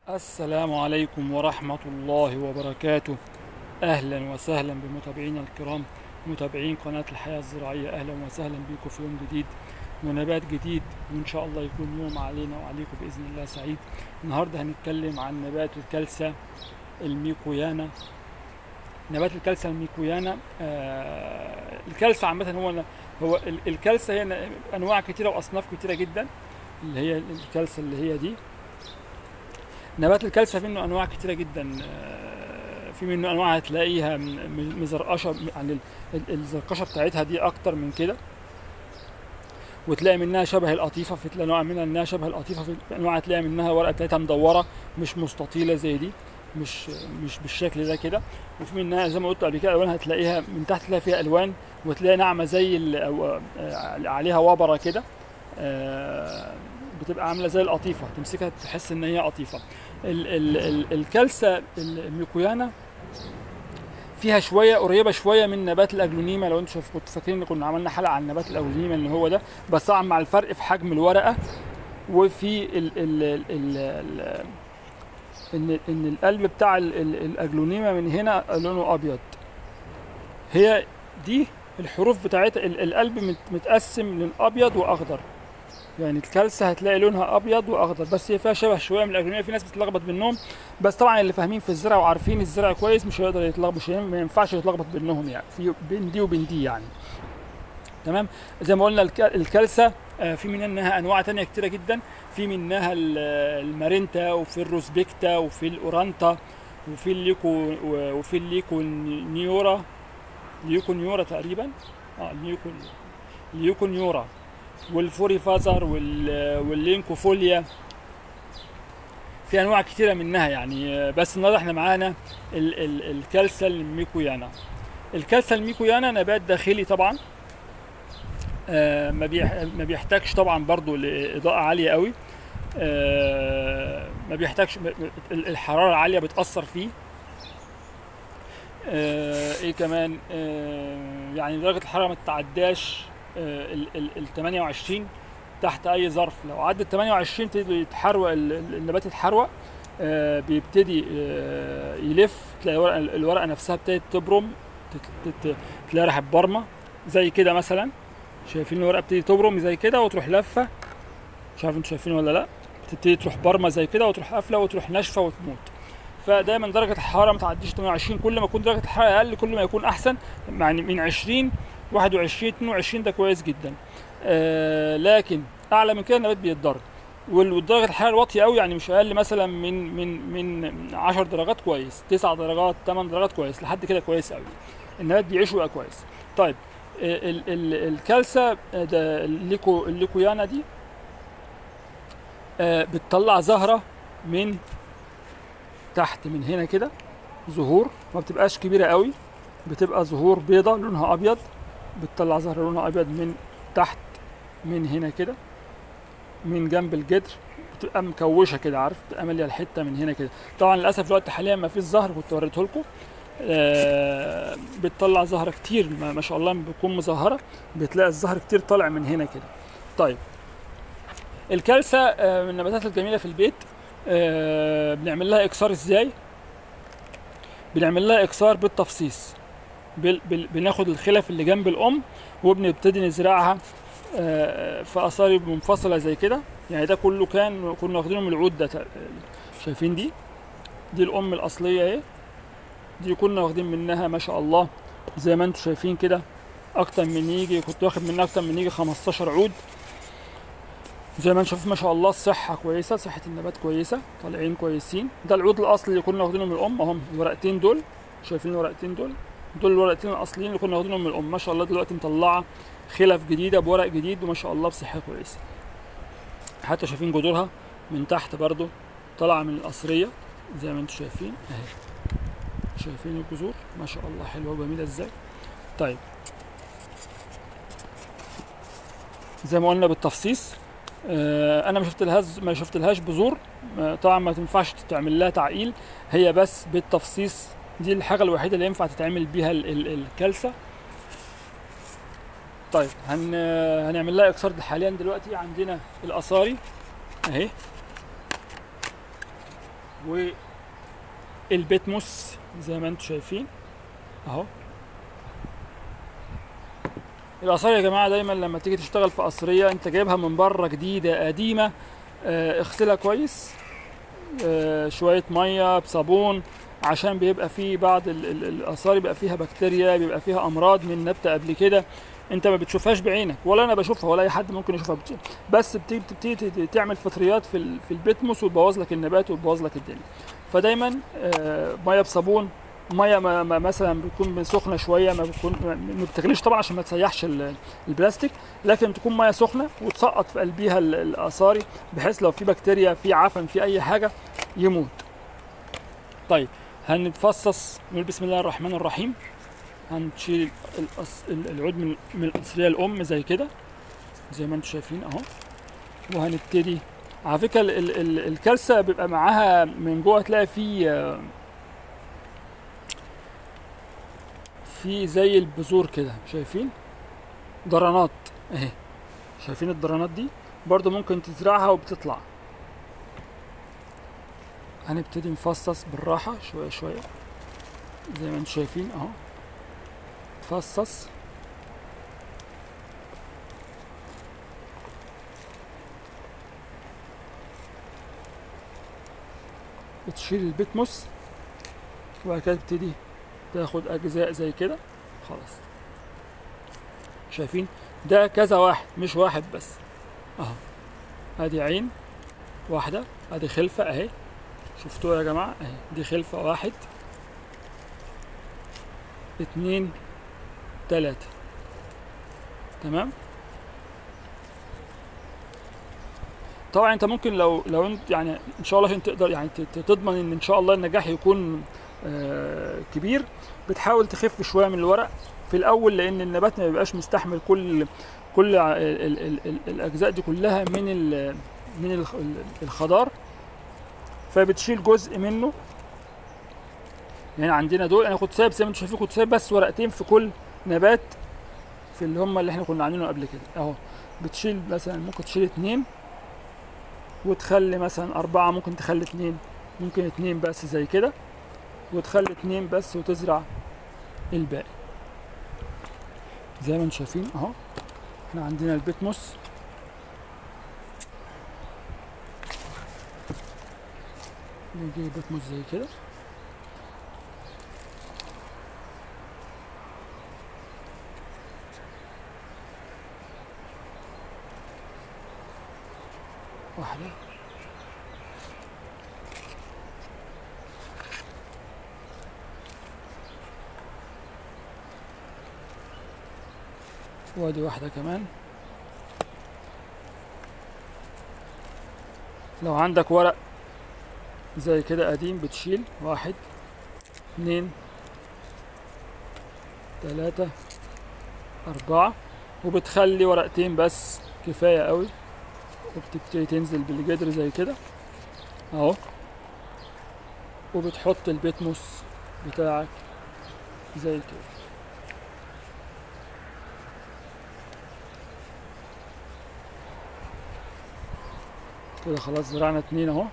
السلام عليكم ورحمة الله وبركاته أهلا وسهلا بمتابعينا الكرام متابعين قناة الحياة الزراعية أهلا وسهلا بكم في يوم جديد ونبات جديد وإن شاء الله يكون يوم علينا وعليكم بإذن الله سعيد النهاردة هنتكلم عن نبات الكلسة الميكويانا نبات الكلسة الميكويانا آه الكلسة عامة هو هو ال- الكلسة هي أنواع كتيرة وأصناف كتيرة جدا اللي هي الكلسة اللي هي دي نبات الكلسة في منه انواع كتيره جدا آه، في منه انواع هتلاقيها م- م- مزرقشه يعني ال- ال- الزرقشه بتاعتها دي اكتر من كده وتلاقي منها شبه القطيفه في تلاقي انواع منها انها شبه القطيفه في انواع تلاقي منها ورقه بتاعتها مدوره مش مستطيله زي دي مش مش بالشكل ده كده وفي منها زي ما قلت قبل كده الوان هتلاقيها من تحت تلاقي فيها الوان وتلاقي ناعمه زي ال- أو آه، عليها وبره كده آه، بتبقى عامله زي القطيفه تمسكها تحس ان هي قطيفه ال ال ال الكلسة الميكويانا فيها شويه قريبه شويه من نبات الاجلونيما لو انتوا شايف- كنتوا فاكرين إن كنا عملنا حلقه عن نبات الاجلونيما اللي هو ده بس طبعا مع الفرق في حجم الورقه وفي ال ال ال ال ال ان ان القلب بتاع ال ال الاجلونيما من هنا لونه ابيض هي دي الحروف بتاعتها ال- القلب مت- متقسم للابيض واخضر يعني الكلسة هتلاقي لونها ابيض واخضر بس هي فيها شبه شويه من الاجنبيه في ناس بتتلخبط بينهم بس طبعا اللي فاهمين في الزرع وعارفين الزرع كويس مش هيقدر يتلخبط مش هي- ما ينفعش يتلخبط بينهم يعني في بين دي وبين دي يعني تمام زي ما قلنا الك- الكلسة آه، في منها انواع تانية كتيره جدا في منها ال- المارينتا وفي الروزبيكتا وفي الاورانتا وفي الليكو وفي الليكو نيورا ليكو نيورا تقريبا اه ليكو ليكو نيورا والفوري فازر وال واللينكوفوليا في انواع كتيره منها يعني آه، بس النهارده احنا معانا ال ال الكالسا الميكويانا الكالسا الميكويانا نبات داخلي طبعا آه، ما بيح ما بيحتاجش طبعا برضو لاضاءه عاليه قوي آه، ما بيحتاجش م- م- ال- الحراره العاليه بتاثر فيه آه، ايه كمان آه، يعني درجه الحراره ما تتعداش آه، ال ال ال 28 تحت اي ظرف لو عدت 28 تبتدي يتحروق ال- ال- النبات يتحروق آه، بيبتدي آه، يلف تلاقي الورقه الورقه نفسها ابتدت تبرم تت- تت- تلاقي راحت برمه زي كده مثلا شايفين الورقه بتبتدي تبرم زي كده وتروح لفه مش عارف انتوا شايفين ولا لا تبتدي تروح برمه زي كده وتروح قافله وتروح ناشفه وتموت فدايما درجه الحراره ما تعديش 28 كل ما تكون درجه الحراره اقل كل ما يكون احسن يعني من 20 21 22 ده كويس جدا آه لكن اعلى من كده النبات بيتضرر وال- والدرجه الحراره الواطيه قوي يعني مش اقل مثلا من من من 10 درجات كويس 9 درجات 8 درجات كويس لحد كده كويس قوي النبات بيعيش ويبقى كويس طيب آه، ال ال الكالسا آه، ده الليكو الليكويانا دي آه، بتطلع زهره من تحت من هنا كده زهور ما بتبقاش كبيره قوي بتبقى زهور بيضة لونها ابيض بتطلع زهر لونها ابيض من تحت من هنا كده من جنب الجدر بتبقى مكوشه كده عارف بتبقى ماليه الحته من هنا كده طبعا للاسف الوقت حاليا ما فيش زهر كنت وريته لكم آه بتطلع زهره كتير ما, ما شاء الله لما بتكون مزهره بتلاقي الزهر كتير طالع من هنا كده طيب الكلسة آه من النباتات الجميله في البيت آه بنعمل لها اكسار ازاي بنعمل لها اكسار بالتفصيص بال بال بناخد الخلف اللي جنب الام وبنبتدي نزرعها آه، في قصارب منفصله زي كده يعني ده كله كان كنا واخدينه من العود ده تق- شايفين دي دي الام الاصليه اهي دي كنا واخدين منها ما شاء الله زي ما انتم شايفين كده اكتر من يجي كنت واخد منها اكتر من يجي 15 عود زي ما انتم شايفين ما شاء الله الصحه كويسه صحه النبات كويسه طالعين كويسين ده العود الاصلي اللي كنا واخدينه من الام اهم الورقتين دول شايفين الورقتين دول دول الورقتين الاصليين اللي كنا واخدينهم من الام ما شاء الله دلوقتي مطلعه خلف جديده بورق جديد وما شاء الله بصحه كويسه حتى شايفين جذورها من تحت برضو طالعه من القصريه زي ما انتم شايفين اهي شايفين الجذور ما شاء الله حلوه وجميله ازاي طيب زي ما قلنا بالتفصيص آه انا ما شفت لهاش ما شفت لهاش بذور آه طبعا ما تنفعش تعمل لها تعقيل هي بس بالتفصيص دي الحاجه الوحيده اللي ينفع تتعمل بيها ال- ال- الكلسه طيب هن هنعمل لها اكسار حاليا دلوقتي عندنا القصاري اهي والبيتموس زي ما انتم شايفين اهو الاثار يا جماعه دايما لما تيجي تشتغل في قصريه انت جايبها من بره جديده قديمه آه، اغسلها كويس آه، شويه ميه بصابون عشان بيبقى فيه بعض ال- ال- الاثار بيبقى فيها بكتيريا بيبقى فيها امراض من نبته قبل كده انت ما بتشوفهاش بعينك ولا انا بشوفها ولا اي حد ممكن يشوفها بت- بس بتيجي بتبتدي ت- تعمل فطريات في ال- في البيتموس وتبوظ لك النبات وتبوظ لك الدنيا فدايما آه، ميه بصابون ميه ما ما مثلا بتكون سخنه شويه ما بتكون ما ما بتغليش طبعا عشان ما تسيحش ال- البلاستيك لكن تكون ميه سخنه وتسقط في قلبيها ال- الاثاري بحيث لو في بكتيريا في عفن في اي حاجه يموت طيب هنفصص نقول بسم الله الرحمن الرحيم هنشيل الأص... ال- العود من من القصريه الام زي كده زي ما انتم شايفين اهو وهنبتدي على فكره ال... ال... ال... الكلسه بيبقى معاها من جوه تلاقي فيه آه، في زي البذور كده شايفين ضرنات اهي شايفين الضرنات دي برضو ممكن تزرعها وبتطلع هنبتدي نفصص بالراحة شوية شوية زي ما انتم شايفين اهو فصص بتشيل البتموس وبعد كده تبتدي تاخد اجزاء زي كده خلاص شايفين ده كذا واحد مش واحد بس اهو ادي عين واحدة ادي خلفة اهي شفتوها يا جماعة اهي دي خلفة واحد اتنين تلاتة تمام طبعا انت ممكن لو لو انت يعني ان شاء الله عشان تقدر يعني ت- تضمن ان ان شاء الله النجاح يكون آه، كبير بتحاول تخف شويه من الورق في الاول لان النبات ما بيبقاش مستحمل كل كل ع- ال ال ال ال الاجزاء دي كلها من ال من الخ- ال- الخضار فبتشيل جزء منه يعني عندنا دول انا كنت سايب زي ما انتم شايفين كنت سايب بس ورقتين في كل نبات في اللي هم اللي احنا كنا عاملينه قبل كده اهو بتشيل مثلا ممكن تشيل اتنين وتخلي مثلا أربعة ممكن تخلي اتنين ممكن اتنين بس زي كده وتخلي اتنين بس وتزرع الباقي زي ما انتم شايفين اهو احنا عندنا البيتموس نجيب البيتموس زي كده واحدة وادي واحدة كمان لو عندك ورق زي كده قديم بتشيل واحد اتنين تلاتة أربعة وبتخلي ورقتين بس كفاية قوي وبتبتدي تنزل بالجدر زي كده اهو وبتحط البيتموس بتاعك زي كده كده خلاص زرعنا اتنين اهو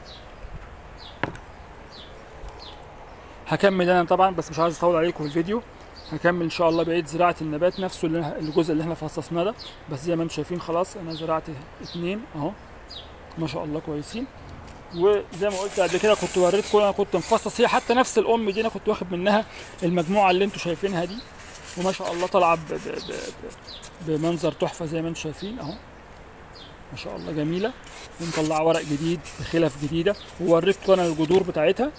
هكمل انا طبعا بس مش عايز اطول عليكم في الفيديو هكمل ان شاء الله بقيه زراعه النبات نفسه اللي الجزء اللي احنا فصصناه ده بس زي ما انتم شايفين خلاص انا زرعت اتنين اهو ما شاء الله كويسين وزي ما قلت قبل كده كنت وريتكم انا كنت مفصص هي حتى نفس الام دي انا كنت واخد منها المجموعه اللي انتم شايفينها دي وما شاء الله طالعه ب- ب- ب- ب- بمنظر تحفه زي ما انتم شايفين اهو ما شاء الله جميله ومطلعه ورق جديد بخلف جديده ووريتكم انا الجذور بتاعتها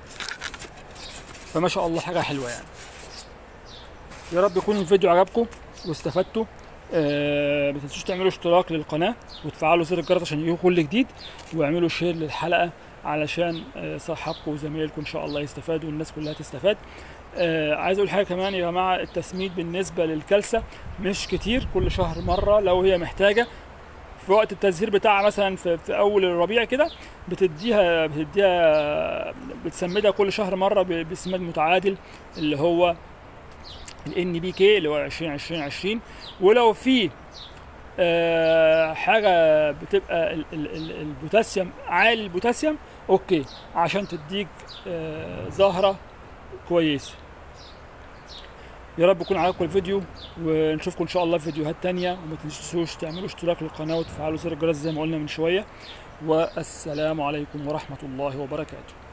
فما شاء الله حاجه حلوه يعني يا رب يكون الفيديو عجبكم واستفدتوا آه ما تنسوش تعملوا اشتراك للقناه وتفعلوا زر الجرس عشان يجيكم كل جديد واعملوا شير للحلقه علشان آه صحابكم وزمايلكم ان شاء الله يستفادوا والناس كلها تستفاد آه عايز اقول حاجه كمان يا جماعه التسميد بالنسبه للكلسه مش كتير كل شهر مره لو هي محتاجه في وقت التزهير بتاعها مثلا في, في اول الربيع كده بتديها بتديها بتسمدها كل شهر مره ب- بسماد متعادل اللي هو الان بي كي اللي هو 20 20 20 ولو في آه، حاجه بتبقى ال- ال- ال- البوتاسيوم عالي البوتاسيوم اوكي عشان تديك آه، زهرة كويسة يا رب يكون عجبكم الفيديو ونشوفكم ان شاء الله في فيديوهات تانية وما تنسوش تعملوا اشتراك للقناة وتفعلوا زر الجرس زي ما قلنا من شوية والسلام عليكم ورحمة الله وبركاته